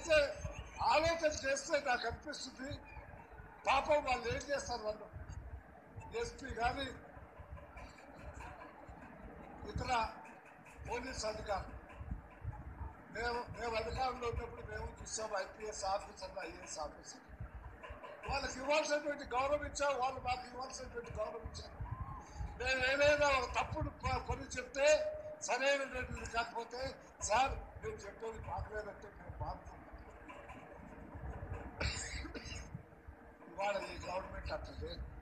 అయితే ఆలోచన చేస్తే నాకు అనిపిస్తుంది పాపం వాళ్ళు ఏం చేస్తారు వాళ్ళు ఎస్పీ కానీ ఇతర పోలీస్ అధికారులు మేము మేము అధికారంలో ఉన్నప్పుడు మేము చూసాం ఐపీఎస్ ఆఫీసర్లు ఐఏఎస్ ఆఫీసర్ వాళ్ళకి ఇవ్వాల్సినటువంటి గౌరవం ఇచ్చాం వాళ్ళు మాకు ఇవ్వాల్సినటువంటి గౌరవం ఇచ్చారు మేము ఏదైనా ఒక తప్పుడు ప- పని చెప్తే సరైనటువంటిది కాకపోతే సార్ మేము చెప్పేది మాట్లాడంటే మేము మారుతున్నాం ఇవాళ ఈ గవర్నమెంట్ అట్లా లేదు